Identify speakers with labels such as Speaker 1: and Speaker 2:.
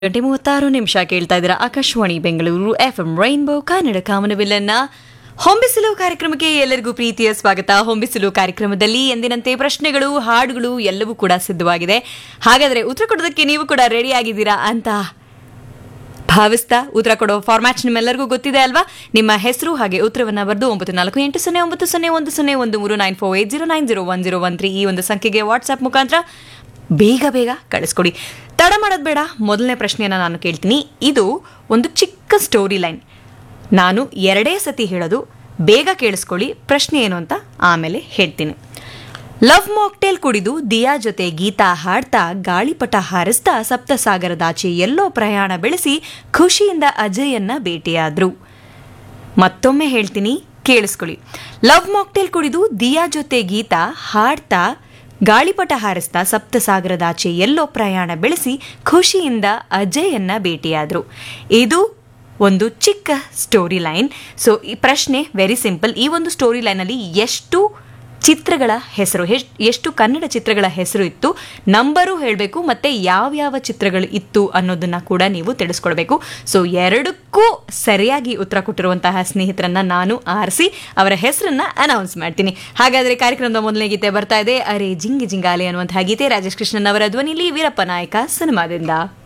Speaker 1: ಗಂಟೆ ಮೂವತ್ತಾರು ನಿಮಿಷ ಕೇಳ್ತಾ ಇದ್ದೀರಾ Akashvani Bengaluru F M rainbow Kannada ಕಾಮನವಿಲ್ಲನ್ನ ಹೊಂಬಿಸಿಲು ಕಾರ್ಯಕ್ರಮಕ್ಕೆ ಎಲ್ಲರಿಗೂ ಪ್ರೀತಿಯ ಸ್ವಾಗತ ಹೊಂಬಿಸಿಲು ಕಾರ್ಯಕ್ರಮದಲ್ಲಿ ಎಂದಿನಂತೆ ಪ್ರಶ್ನೆಗಳು ಹಾಡುಗಳು ಎಲ್ಲವೂ ಕೂಡ ಸಿದ್ಧವಾಗಿದೆ ಹಾಗಾದ್ರೆ ಉತ್ತರ ಕೊಡೋದಕ್ಕೆ ನೀವು ಕೂಡ ರೆಡಿ ಆಗಿದ್ದೀರಾ ಅಂತ ಭಾವಿಸ್ತಾ ಉತ್ತರ ಕೊಡೋ ಫಾರ್ಮ್ಯಾಟ್ ನಿಮ್ಮೆಲ್ಲರಿಗೂ ಗೊತ್ತಿದೆ ಅಲ್ವಾ ನಿಮ್ಮ ಹೆಸರು ಹಾಗೆ ಉತ್ತರವನ್ನ ಬರೆದು ಒಂಬತ್ತು ನಾಲ್ಕು ಎಂಟು ಸೊನ್ನೆ ಒಂಬತ್ತು ಸೊನ್ನೆ ಒಂದು ಸೊನ್ನೆ ಒಂದು ಮೂರು nine four eight zero nine zero one zero one three ಈ ಒಂದು ಸಂಖ್ಯೆಗೆ ವಾಟ್ಸ್ಆಪ್ ಮುಖಾಂತರ ಬೇಗ ಬೇಗ ಕಳಿಸ್ಕೊಡಿ ತಡ ಮಾಡೋದು ಬೇಡ ಮೊದಲನೇ ಪ್ರಶ್ನೆಯನ್ನು ನಾನು ಕೇಳ್ತೀನಿ ಇದು ಒಂದು ಚಿಕ್ಕ ಸ್ಟೋರಿ ಲೈನ್ ನಾನು ಎರಡೇ ಸತಿ ಹೇಳೋದು ಬೇಗ ಕೇಳಿಸ್ಕೊಳ್ಳಿ ಪ್ರಶ್ನೆ ಏನು ಅಂತ ಆಮೇಲೆ ಹೇಳ್ತೀನಿ ಲವ್ ಮಾಕ್ಟೇಲ್ ಕುಡಿದು ದಿಯಾ ಜೊತೆ ಗೀತಾ ಹಾಡ್ತಾ ಗಾಳಿಪಟ ಹಾರಿಸ್ತಾ ಸಪ್ತಸಾಗರದಾಚೆ ಎಲ್ಲೋ ಪ್ರಯಾಣ ಬೆಳೆಸಿ ಖುಷಿಯಿಂದ ಅಜಯನ್ನ ಭೇಟಿಯಾದ್ರು ಮತ್ತೊಮ್ಮೆ ಹೇಳ್ತೀನಿ ಕೇಳಿಸ್ಕೊಳ್ಳಿ ಲವ್ ಮಾಕ್ಟೇಲ್ ಕುಡಿದು ದಿಯಾ ಜೊತೆ ಗೀತಾ ಹಾಡ್ತಾ ಗಾಳಿಪಟ ಹಾರಿಸ್ತಾ ಸಪ್ತಸಾಗರದಾಚೆ ಎಲ್ಲೋ ಪ್ರಯಾಣ ಬೆಳೆಸಿ ಖುಷಿಯಿಂದ ಅಜಯನ್ನ ಭೇಟಿಯಾದ್ರು ಇದು ಒಂದು ಚಿಕ್ಕ ಸ್ಟೋರಿ ಲೈನ್ ಸೊ ಈ ಪ್ರಶ್ನೆ ವೆರಿ ಸಿಂಪಲ್ ಈ ಒಂದು ಸ್ಟೋರಿ ಲೈನಲ್ಲಿ ಎಷ್ಟು ಚಿತ್ರಗಳ ಹೆಸರು ಎಷ್ಟ್- ಎಷ್ಟು ಕನ್ನಡ ಚಿತ್ರಗಳ ಹೆಸರು ಇತ್ತು ನಂಬರು ಹೇಳಬೇಕು ಮತ್ತೆ ಯಾವ್ಯಾವ ಚಿತ್ರಗಳು ಇತ್ತು ಅನ್ನೋದನ್ನ ಕೂಡ ನೀವು ತಿಳಿಸ್ಕೊಡ್ಬೇಕು ಸೊ ಎರಡಕ್ಕೂ ಸರಿಯಾಗಿ ಉತ್ತರ ಕೊಟ್ಟಿರುವಂತಹ ಸ್ನೇಹಿತರನ್ನ ನಾನು ಆರಿಸಿ ಅವರ ಹೆಸರನ್ನ ಅನೌನ್ಸ್ ಮಾಡ್ತೀನಿ ಹಾಗಾದ್ರೆ ಕಾರ್ಯಕ್ರಮದ ಮೊದಲನೇ ಗೀತೆ ಬರ್ತಾ ಇದೆ ಅರೆ ಜಿಂಗಿ ಜಿಂಗಾಲೆ ಅನ್ನುವಂತಹ ಗೀತೆ ರಾಜೇಶ್ ಕೃಷ್ಣನ್ ಅವರ ಧ್ವನಿಲಿ ವೀರಪ್ಪ ನಾಯಕ ಸಿನಿಮಾದಿಂದ